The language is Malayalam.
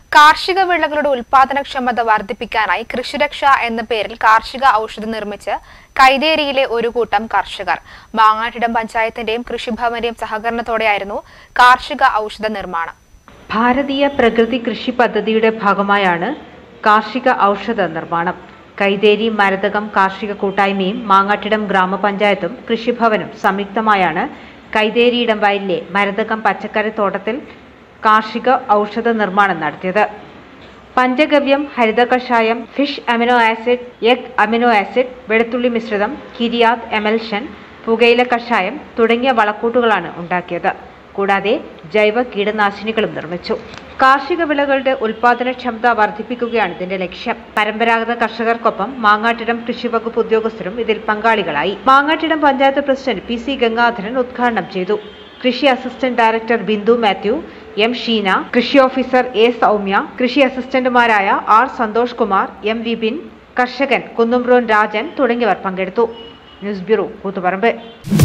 കാർഷിക വിളകളുടെ ഉൽപാദനക്ഷമത വർദ്ധിപ്പിക്കാനായി കൃഷിരക്ഷ എന്ന പേരിൽ കാർഷിക ഔഷധം നിർമ്മിച്ച് കൈതേരിയിലെ ഒരു കൂട്ടം കർഷകർ മാങ്ങാട്ടിടം പഞ്ചായത്തിന്റെയും കൃഷിഭവന്റെയും സഹകരണത്തോടെയായിരുന്നു കാർഷിക ഔഷധ നിർമ്മാണം ഭാരതീയ പ്രകൃതി കൃഷി പദ്ധതിയുടെ ഭാഗമായാണ് കാർഷിക ഔഷധ നിർമ്മാണം കൈതേരി മരതകം കാർഷിക കൂട്ടായ്മയും മാങ്ങാട്ടിടം ഗ്രാമപഞ്ചായത്തും കൃഷിഭവനും സംയുക്തമായാണ് കൈതേരിയിടം വയലിലെ മരതകം പച്ചക്കറിത്തോട്ടത്തിൽ കാർഷിക ഔഷധ നിർമ്മാണം നടത്തിയത് പഞ്ചഗവ്യം ഹരിത കഷായം fish amino acid egg amino acid വെളുത്തുള്ളി മിശ്രിതം കിരിയാത് എമൽഷൻ പുകയില കഷായം തുടങ്ങിയ വളക്കൂട്ടുകളാണ് ഉണ്ടാക്കിയത് കൂടാതെ ജൈവ കീടനാശിനികളും നിർമ്മിച്ചു കാർഷിക വിളകളുടെ ഉൽപാദനക്ഷമത വർദ്ധിപ്പിക്കുകയാണ് ഇതിന്റെ ലക്ഷ്യം പരമ്പരാഗത കർഷകർക്കൊപ്പം മാങ്ങാട്ടിടം കൃഷിവകുപ്പ് ഉദ്യോഗസ്ഥരും ഇതിൽ പങ്കാളികളായി Mangattidam panchayat president P C Gangadharan ഉദ്ഘാടനം ചെയ്തു കൃഷി assistant director Bindu Mathew M Sheena കൃഷി ഓഫീസർ എ സൗമ്യ കൃഷി അസിസ്റ്റന്റുമാരായ ആർ സന്തോഷ് കുമാർ എം വിപിൻ കർഷകൻ കുന്നുംബ്രോൻ രാജൻ തുടങ്ങിയവർ പങ്കെടുത്തു ന്യൂസ് ബ്യൂറോ കൂത്തുപറമ്പ്